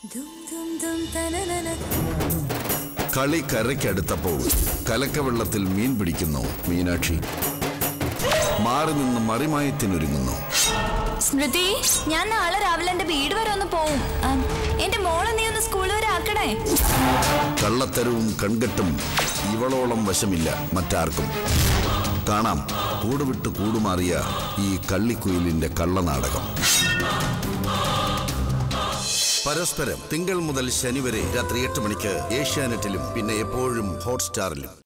കളി കരയ്ക്കടുത്തപ്പോൾ കലക്കവെള്ളത്തിൽ മീൻ പിടിക്കുന്നു മീനാക്ഷി മാറി നിന്ന് മറിമായത്തിനൊരുങ്ങുന്നു സ്മൃതി ഞാൻ നാളെ രാവിലെ എന്റെ വീട് വരെ ഒന്ന് പോവും ആം, എന്റെ മോളെ നീ ഒന്ന് സ്കൂൾ വരെ ആക്കണേ കള്ളത്തരവും കൺകെട്ടും ഇവളോളം വശമില്ല മറ്റാർക്കും കാണാം കൂടുവിട്ട് കൂടുമാറിയ ഈ കള്ളിക്കുയിലിന്റെ കള്ളനാടകം പരസ്പരം തിങ്കൾ മുതൽ ശനി വരെ രാത്രി എട്ട് മണിക്ക് ഏഷ്യാനെറ്റിലും പിന്നെ എപ്പോഴും ഹോട്ട്സ്റ്റാറിലും